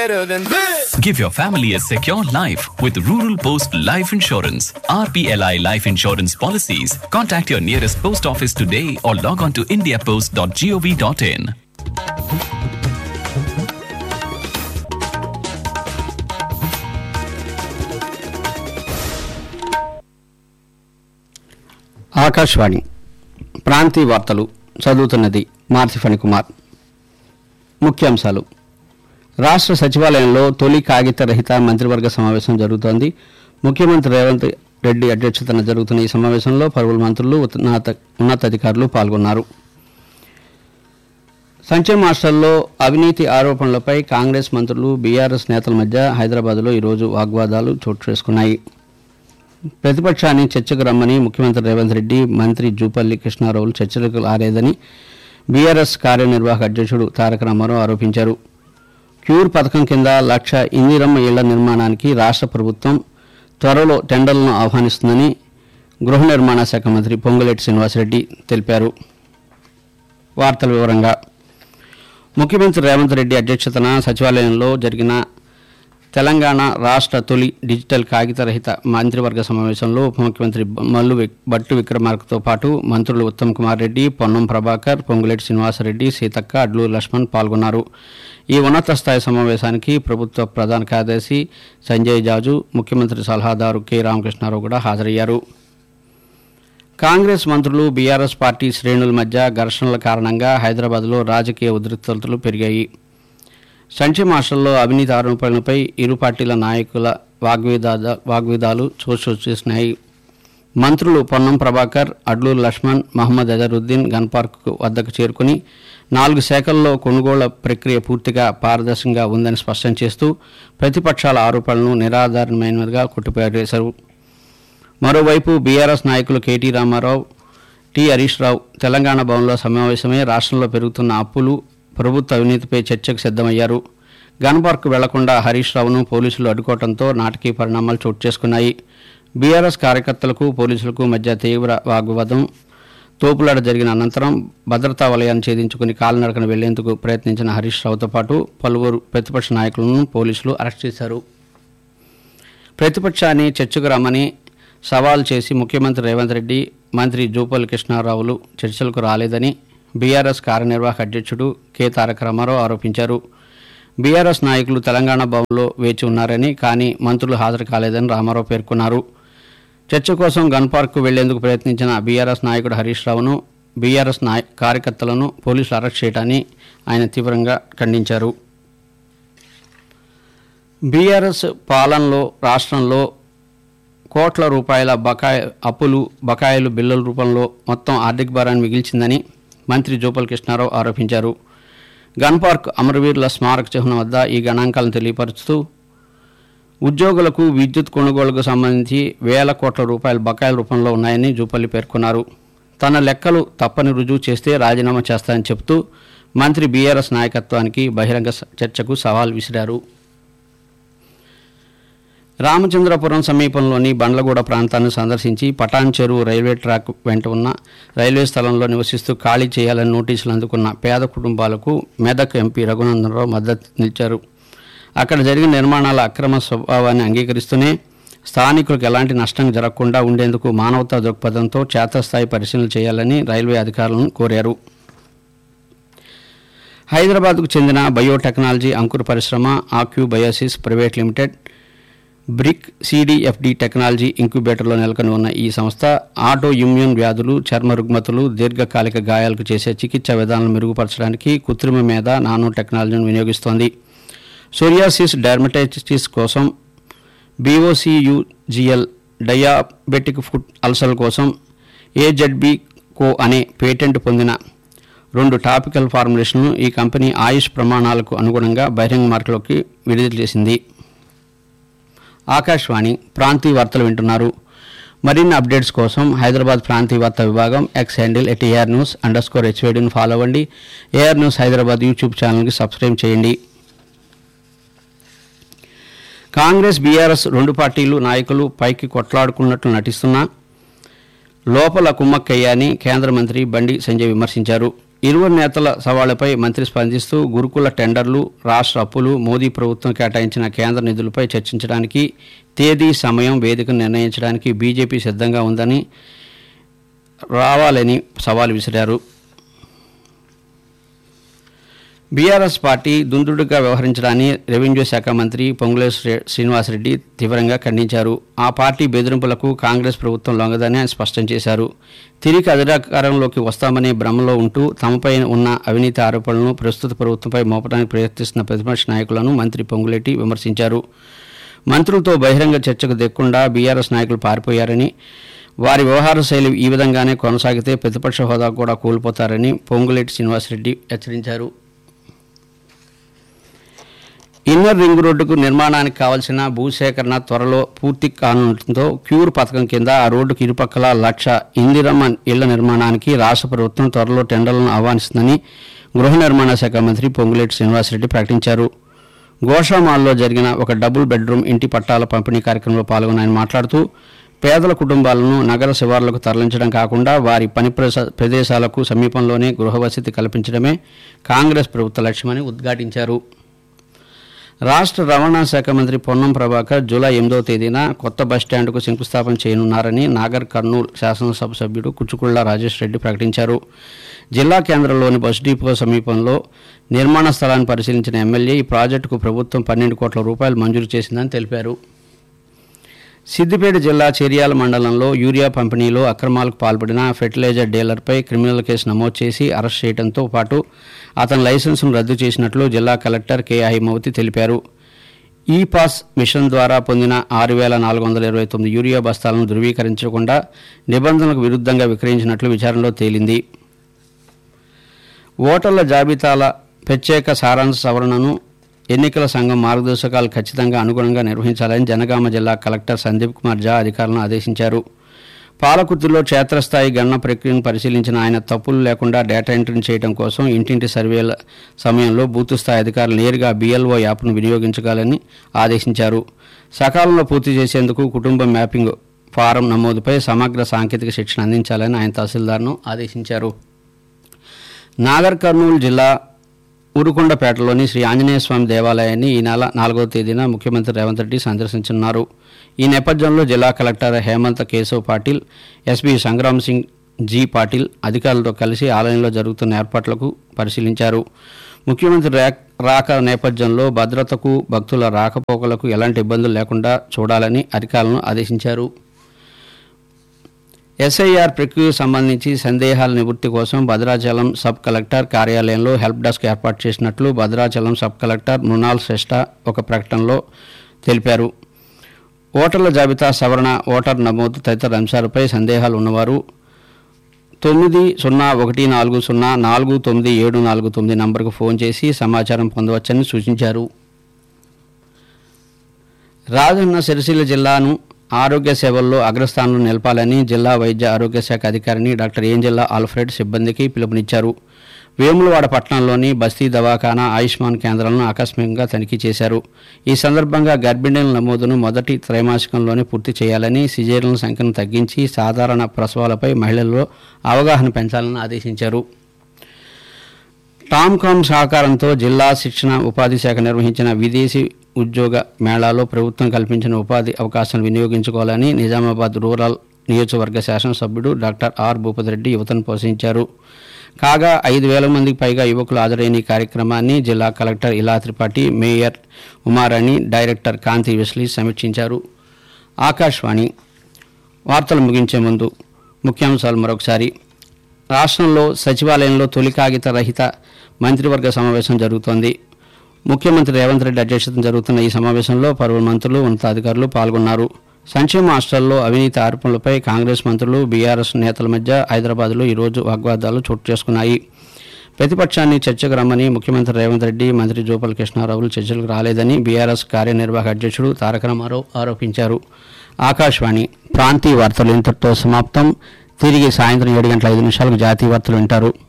better than this. Give your family a secure life with Rural Post Life Insurance. RPLI Life Insurance policies. Contact your nearest post office today or log on to indiapost.gov.in. Akashvani ప్రాంతీయ వార్తలు చదువుతున్నది మార్తి ఫణికుమార్ ముఖ్యాంశాలు రాష్ట్ర సచివాలయంలో తొలి కాగిత రహిత మంత్రివర్గ సమావేశం జరుగుతోంది ముఖ్యమంత్రి రేవంత్ రెడ్డి అధ్యక్షతన జరుగుతున్న ఈ సమావేశంలో పలువురు మంత్రులు ఉన్నత ఉన్నతాధికారులు పాల్గొన్నారు సంక్షేమ హాస్టల్లో అవినీతి ఆరోపణలపై కాంగ్రెస్ మంత్రులు బీఆర్ఎస్ నేతల మధ్య హైదరాబాద్లో ఈరోజు వాగ్వాదాలు చోటు చేసుకున్నాయి ప్రతిపక్షాన్ని చర్చకు రమ్మని ముఖ్యమంత్రి రేవంత్ రెడ్డి మంత్రి జూపల్లి కృష్ణారావులు చర్చలకు రాలేదని బీఆర్ఎస్ కార్యనిర్వాహక అధ్యక్షుడు తారక రామారావు ఆరోపించారు క్యూర్ పథకం కింద లక్ష ఇందిరమ్మ ఇళ్ల నిర్మాణానికి రాష్ట్ర ప్రభుత్వం త్వరలో టెండర్లను ఆహ్వానిస్తుందని గృహ నిర్మాణ శాఖ మంత్రి పొంగులేటి శ్రీనివాసరెడ్డి తెలిపారు వార్తల వివరంగా ముఖ్యమంత్రి రేవంత్ రెడ్డి అధ్యక్షతన సచివాలయంలో జరిగిన తెలంగాణ రాష్ట్ర తొలి డిజిటల్ కాగితరహిత మంత్రివర్గ సమావేశంలో ఉప ముఖ్యమంత్రి బ- మల్లు వి- భట్టు విక్రమార్కతో పాటు మంత్రులు ఉత్తమ్ కుమార్ రెడ్డి పొన్నం ప్రభాకర్ పొంగులేటి శ్రీనివాసరెడ్డి సీతక్క అడ్లూరు లక్ష్మణ్ పాల్గొన్నారు ఈ ఉన్నత స్థాయి సమావేశానికి ప్రభుత్వ ప్రధాన కార్యదర్శి సంజయ్ జాజు ముఖ్యమంత్రి సలహాదారు కె రామకృష్ణారావు కూడా హాజరయ్యారు కాంగ్రెస్ మంత్రులు బీఆర్ఎస్ పార్టీ శ్రేణుల మధ్య ఘర్షణల కారణంగా హైదరాబాద్లో రాజకీయ ఉద్రిక్తతలు పెరిగాయి సంక్షేమ హాస్టల్లో అవినీతి ఆరోపణలపై ఇరు పార్టీల నాయకుల వాగ్వివాద వాగ్విదాలు చోటు చేసినాయి మంత్రులు పొన్నం ప్రభాకర్ అడ్లూరు లక్ష్మణ్ మహమ్మద్ అజరుద్దీన్ గన్ పార్క్ వద్దకు చేరుకుని నాలుగు శాఖల్లో కొనుగోళ్ల ప్రక్రియ పూర్తిగా పారదర్శకంగా ఉందని స్పష్టం చేస్తూ ప్రతిపక్షాల ఆరోపణలను నిరాధారమైనదిగా కొట్టిపారేశారు మరోవైపు బీఆర్ఎస్ నాయకులు కేటీ రామారావు టి హరీష్ రావు తెలంగాణ భవన్లో సమావేశమై రాష్ట్రంలో పెరుగుతున్న అప్పులు ప్రభుత్వ అవినీతిపై చర్చకు సిద్ధమయ్యారు గన్ పార్క్ వెళ్లకుండా హరీష్ రావును పోలీసులు అడ్డుకోవడంతో నాటకీయ పరిణామాలు చోటు చేసుకున్నాయి బీఆర్ఎస్ కార్యకర్తలకు పోలీసులకు మధ్య తీవ్ర వాగ్వాదం తోపులాట జరిగిన అనంతరం భద్రతా వలయాన్ని ఛేదించుకుని కాలినడకన వెళ్లేందుకు ప్రయత్నించిన హరీష్ రావుతో పాటు పలువురు ప్రతిపక్ష నాయకులను పోలీసులు అరెస్ట్ చేశారు ప్రతిపక్షాన్ని చర్చకు రమ్మని సవాల్ చేసి ముఖ్యమంత్రి రేవంత్ రెడ్డి మంత్రి జూపల్లి కృష్ణారావులు చర్చలకు రాలేదని బీఆర్ఎస్ కార్యనిర్వాహక అధ్యక్షుడు కె తారక రామారావు ఆరోపించారు బీఆర్ఎస్ నాయకులు తెలంగాణ భవన్లో వేచి ఉన్నారని కానీ మంత్రులు హాజరు కాలేదని రామారావు పేర్కొన్నారు చర్చ కోసం గన్ పార్క్ వెళ్లేందుకు ప్రయత్నించిన బీఆర్ఎస్ నాయకుడు హరీష్ రావును బీఆర్ఎస్ నాయ కార్యకర్తలను పోలీసులు అరెస్ట్ చేయడాన్ని ఆయన తీవ్రంగా ఖండించారు బీఆర్ఎస్ పాలనలో రాష్ట్రంలో కోట్ల రూపాయల బకాయి అప్పులు బకాయిలు బిల్లుల రూపంలో మొత్తం ఆర్థిక భారాన్ని మిగిల్చిందని మంత్రి జోపల్ కృష్ణారావు ఆరోపించారు గన్ పార్క్ అమరవీరుల స్మారక చిహ్నం వద్ద ఈ గణాంకాలను తెలియపరుస్తూ ఉద్యోగులకు విద్యుత్ కొనుగోలుకు సంబంధించి వేల కోట్ల రూపాయల బకాయిల రూపంలో ఉన్నాయని జూపల్లి పేర్కొన్నారు తన లెక్కలు తప్పని రుజువు చేస్తే రాజీనామా చేస్తానని చెబుతూ మంత్రి బీఆర్ఎస్ నాయకత్వానికి బహిరంగ స- చర్చకు సవాల్ విసిరారు రామచంద్రపురం సమీపంలోని బండ్లగూడ ప్రాంతాన్ని సందర్శించి పటాన్ చెరువు రైల్వే ట్రాక్ వెంట ఉన్న రైల్వే స్థలంలో నివసిస్తూ ఖాళీ చేయాలని నోటీసులు అందుకున్న పేద కుటుంబాలకు మెదక్ ఎంపీ రఘునందనరావు మద్దతు నిలిచారు అక్కడ జరిగిన నిర్మాణాల అక్రమ స్వభావాన్ని అంగీకరిస్తూనే స్థానికులకు ఎలాంటి నష్టం జరగకుండా ఉండేందుకు మానవతా దృక్పథంతో క్షేత్రస్థాయి పరిశీలన చేయాలని రైల్వే అధికారులను కోరారు హైదరాబాద్కు చెందిన బయోటెక్నాలజీ అంకుర పరిశ్రమ Aqu Biosis private limited BRIC CDFD technology ఇంక్యుబేటర్లో నెలకొని ఉన్న ఈ సంస్థ ఆటో ఇమ్యూన్ వ్యాధులు చర్మ రుగ్మతలు దీర్ఘకాలిక గాయాలకు చేసే చికిత్సా విధానాలను మెరుగుపరచడానికి కృత్రిమ మీద నానో టెక్నాలజీని వినియోగిస్తోంది సోరియాసిస్ డర్మటైటిస్ కోసం బీఓసియుజిఎల్ డయాబెటిక్ ఫుడ్ అల్సర్ కోసం ఏజెడ్బి కో అనే పేటెంట్ పొందిన రెండు టాపికల్ ఫార్ములేషన్ను ఈ కంపెనీ ఆయుష్ ప్రమాణాలకు అనుగుణంగా బహిరంగ మార్కెట్లోకి విడుదల చేసింది ఆకాశవాణి ప్రాంతీయ వార్తలు వింటున్నారు మరిన్ని అప్డేట్స్ కోసం హైదరాబాద్ ప్రాంతీయ వార్తా విభాగం X handle at AIR news underscore హెచ్వేడిని ఫాలో అవ్వండి ఏఆర్ న్యూస్ హైదరాబాద్ యూట్యూబ్ ఛానల్కి సబ్స్క్రైబ్ చేయండి కాంగ్రెస్ బీఆర్ఎస్ రెండు పార్టీలు నాయకులు పైకి కొట్లాడుకున్నట్లు నటిస్తున్నా లోపల కుమ్మక్కయ్య అని కేంద్ర మంత్రి బండి సంజయ్ విమర్శించారు ఇరువురు నేతల సవాళ్లపై మంత్రి స్పందిస్తూ గురుకుల టెండర్లు రాష్ట్ర అప్పులు మోదీ ప్రభుత్వం కేటాయించిన కేంద్ర నిధులపై చర్చించడానికి తేదీ సమయం వేదికను నిర్ణయించడానికి బీజేపీ సిద్ధంగా ఉందని రావాలని సవాల్ విసిరారు బీఆర్ఎస్ పార్టీ దుందుడుగా వ్యవహరించడాన్ని రెవెన్యూ శాఖ మంత్రి పొంగులే శ్రీ- శ్రీనివాసరెడ్డి తీవ్రంగా ఖండించారు ఆ పార్టీ బెదిరింపులకు కాంగ్రెస్ ప్రభుత్వం లొంగదని ఆయన స్పష్టం చేశారు తిరిగి అధికారంలోకి వస్తామనే భ్రమలో ఉంటూ తమపై ఉన్న అవినీతి ఆరోపణలను ప్రస్తుత ప్రభుత్వంపై మోపడానికి ప్రయత్నిస్తున్న ప్రతిపక్ష నాయకులను మంత్రి పొంగులేటి విమర్శించారు మంత్రులతో బహిరంగ చర్చకు దిక్కుండా బీఆర్ఎస్ నాయకులు పారిపోయారని వారి వ్యవహార శైలి ఈ విధంగానే కొనసాగితే ప్రతిపక్ష హోదా కూడా కోల్పోతారని పొంగులేటి శ్రీనివాసరెడ్డి హెచ్చరించారు ఇన్నర్ రింగ్ రోడ్డుకు నిర్మాణానికి కావాల్సిన భూసేకరణ త్వరలో పూర్తి కానుండటంతో క్యూర్ పథకం కింద ఆ రోడ్డుకు ఇరుపక్కల లక్ష ఇందిరమ్మ ఇళ్ల నిర్మాణానికి రాష్ట్ర ప్రభుత్వం త్వరలో టెండర్లను ఆహ్వానిస్తుందని గృహ నిర్మాణ శాఖ మంత్రి పొంగులేటి శ్రీనివాసరెడ్డి ప్రకటించారు గోషామాల్లో జరిగిన ఒక డబుల్ బెడ్రూమ్ ఇంటి పట్టాల పంపిణీ కార్యక్రమంలో పాల్గొన్న ఆయన మాట్లాడుతూ పేదల కుటుంబాలను నగర శివార్లకు తరలించడం కాకుండా వారి పని ప్రస- ప్రదేశాలకు సమీపంలోనే గృహ వసతి కల్పించడమే కాంగ్రెస్ ప్రభుత్వ లక్ష్యమని ఉద్ఘాటించారు రాష్ట్ర రవాణా శాఖ మంత్రి పొన్నం ప్రభాకర్ జూలై ఎనిమిదవ తేదీన కొత్త బస్టాండ్కు శంకుస్థాపన చేయనున్నారని నాగర్ కర్నూలు శాసనసభ సభ్యుడు కుచుకుళ్ల రాజేష్ రెడ్డి ప్రకటించారు జిల్లా కేంద్రంలోని బస్ డిపో సమీపంలో నిర్మాణ స్థలాన్ని పరిశీలించిన ఎమ్మెల్యే ఈ ప్రాజెక్టుకు ప్రభుత్వం పన్నెండు కోట్ల రూపాయలు మంజూరు చేసిందని తెలిపారు సిద్దిపేట జిల్లా చెరియాల మండలంలో యూరియా పంపిణీలో అక్రమాలకు పాల్పడిన ఫెర్టిలైజర్ డీలర్పై క్రిమినల్ కేసు నమోదు చేసి అరెస్ట్ చేయడంతో పాటు అతని లైసెన్సును రద్దు చేసినట్లు జిల్లా కలెక్టర్ కె హైమవతి తెలిపారు ఈ పాస్ మిషన్ ద్వారా పొందిన ఆరు వేల నాలుగు వందల ఇరవై తొమ్మిది యూరియా బస్తాలను ధృవీకరించకుండా నిబంధనలకు విరుద్ధంగా విక్రయించినట్లు విచారణలో తేలింది ఓటర్ల జాబితాల ప్రత్యేక సారాంశ సవరణను ఎన్నికల సంఘం మార్గదర్శకాలు ఖచ్చితంగా అనుగుణంగా నిర్వహించాలని జనగామ జిల్లా కలెక్టర్ సందీప్ కుమార్ జా అధికారులను ఆదేశించారు పాలకుర్తిలో క్షేత్రస్థాయి గణన ప్రక్రియను పరిశీలించిన ఆయన తప్పులు లేకుండా డేటా ఎంట్రీ చేయడం కోసం ఇంటింటి సర్వేల సమయంలో బూత్ స్థాయి అధికారులు నేరుగా బీఎల్ఓ యాప్ను వినియోగించగలని ఆదేశించారు సకాలంలో పూర్తి చేసేందుకు కుటుంబ మ్యాపింగ్ ఫారం నమోదుపై సమగ్ర సాంకేతిక శిక్షణ అందించాలని ఆయన తహసీల్దార్ను ఆదేశించారు నాగర్ కర్నూలు జిల్లా ఊరుకొండపేటలోని శ్రీ ఆంజనేయ స్వామి దేవాలయాన్ని ఈ నెల నాలుగవ తేదీన ముఖ్యమంత్రి రేవంత్ రెడ్డి సందర్శించనున్నారు ఈ నేపథ్యంలో జిల్లా collector Hemant Keshav Patil SP Sangram Singh G Patil అధికారులతో కలిసి ఆలయంలో జరుగుతున్న ఏర్పాట్లకు పరిశీలించారు ముఖ్యమంత్రి రా- రాక నేపథ్యంలో భద్రతకు భక్తుల రాకపోకలకు ఎలాంటి ఇబ్బందులు లేకుండా చూడాలని అధికారులను ఆదేశించారు ఎస్ఐఆర్ ప్రక్రియకు సంబంధించి సందేహాల నివృత్తి కోసం భద్రాచలం సబ్ కలెక్టర్ కార్యాలయంలో హెల్ప్ డెస్క్ ఏర్పాటు చేసినట్లు భద్రాచలం సబ్ కలెక్టర్ మృణాల్ శ్రేష్ఠ ఒక ప్రకటనలో తెలిపారు ఓటర్ల జాబితా సవరణ ఓటర్ నమోదు తదితర అంశాలపై సందేహాలు ఉన్నవారు తొమ్మిది సున్నా ఒకటి నాలుగు సున్నా నాలుగు తొమ్మిది ఏడు నాలుగు తొమ్మిది నంబర్కు ఫోన్ చేసి సమాచారం పొందవచ్చని సూచించారు రాజన్న సిరిసిల్ల జిల్లాను ఆరోగ్య సేవల్లో అగ్రస్థానంలో నిలపాలని జిల్లా వైద్య ఆరోగ్య శాఖ అధికారిని డాక్టర్ ఏంజెల్లా ఆల్ఫ్రెడ్ సిబ్బందికి పిలుపునిచ్చారు వేములవాడ పట్టణంలోని బస్తీ దవాఖానా ఆయుష్మాన్ కేంద్రాలను ఆకస్మికంగా తనిఖీ చేశారు ఈ సందర్భంగా గర్భిణీల నమోదును మొదటి త్రైమాసికంలోనే పూర్తి చేయాలని సిజేరియన్ల సంఖ్యను తగ్గించి సాధారణ ప్రసవాలపై మహిళల్లో అవగాహన పెంచాలని ఆదేశించారు టామ్కామ్ సహకారంతో జిల్లా శిక్షణ ఉపాధి శాఖ నిర్వహించిన విదేశీ ఉద్యోగ మేళాలో ప్రభుత్వం కల్పించిన ఉపాధి అవకాశాలను వినియోగించుకోవాలని నిజామాబాద్ రూరల్ నియోజకవర్గ శాసనసభ్యుడు డాక్టర్ ఆర్ భూపతిరెడ్డి యువతను పోషించారు కాగా ఐదు వేల మందికి పైగా యువకులు హాజరైన ఈ కార్యక్రమాన్ని జిల్లా collector Ila Tripathi mayor Umarani director Kanti విశ్లీ సమీక్షించారు ఆకాశవాణి వార్తలు ముగించే ముందు ముఖ్యాంశాలు మరొకసారి రాష్ట్రంలో సచివాలయంలో తొలి కాగిత రహిత మంత్రివర్గ సమావేశం జరుగుతోంది ముఖ్యమంత్రి రేవంత్ రెడ్డి అధ్యక్షతన జరుగుతున్న ఈ సమావేశంలో పలువురు మంత్రులు ఉన్నతాధికారులు పాల్గొన్నారు సంక్షేమ హాస్టల్లో అవినీతి ఆరోపణలపై కాంగ్రెస్ మంత్రులు బీఆర్ఎస్ నేతల మధ్య హైదరాబాద్లో ఈరోజు వాగ్వాదాలు చోటు చేసుకున్నాయి ప్రతిపక్షాన్ని చర్చకు రమ్మని ముఖ్యమంత్రి రేవంత్ రెడ్డి మంత్రి జూపల్ కృష్ణారావులు చర్చలకు రాలేదని బీఆర్ఎస్ కార్యనిర్వాహక అధ్యక్షుడు తారక రామారావు ఆరోపించారు ఆకాశవాణి ప్రాంతీయ వార్తలు ఇంతటితో సమాప్తం తిరిగి సాయంత్రం ఏడు గంటల ఐదు నిమిషాలకు జాతీయ వార్తలు వింటారు